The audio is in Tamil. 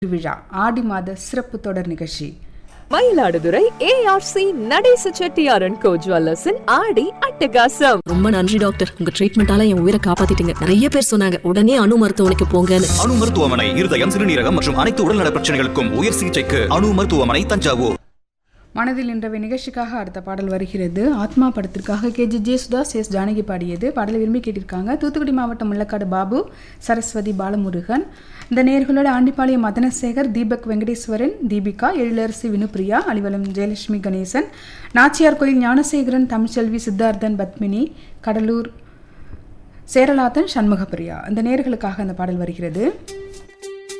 திருவிழா ஆடி மாத சிறப்பு தொடர் நிகழ்ச்சி மயிலாடுதுறை ஏஆர்சி நடேச செட்டியாரன் கோ ஜுவல்லர்ஸின் ஆடி அட்டகாசம் ரொம்ப நன்றி டாக்டர் உங்க ட்ரீட்மெண்டால என் உயிரை காப்பாத்திட்டீங்க நிறைய பேர் சொன்னாங்க உடனே அணு மருத்துவமனைக்கு போங்கன்னு அணு மருத்துவமனை இருதயம் சிறுநீரகம் மற்றும் அனைத்து உடல்நல பிரச்சனைகளுக்கும் உயர் சிகிச்சைக்கு அணு மருத்துவமனை தஞ்சாவூர் மனதில் இன்றவை நிகழ்ச்சிக்காக அடுத்த பாடல் வருகிறது ஆத்மா படத்திற்காக K J Yesudas S Janaki பாடியது பாடலை விரும்பி கேட்டிருக்காங்க தூத்துக்குடி மாவட்டம் முள்ளக்காடு பாபு சரஸ்வதி பாலமுருகன் இந்த நேர்களோட ஆண்டிப்பாளையம் மதனசேகர் தீபக் வெங்கடேஸ்வரன் தீபிகா எழிலரசி வினுப்பிரியா அலிவலம் ஜெயலட்சுமி கணேசன் நாச்சியார் கோயில் ஞானசேகரன் தமிழ்ச்செல்வி சித்தார்த்தன் பத்மினி கடலூர் சேரலாத்தன் சண்முகப்பிரியா இந்த நேர்களுக்காக அந்த பாடல் வருகிறது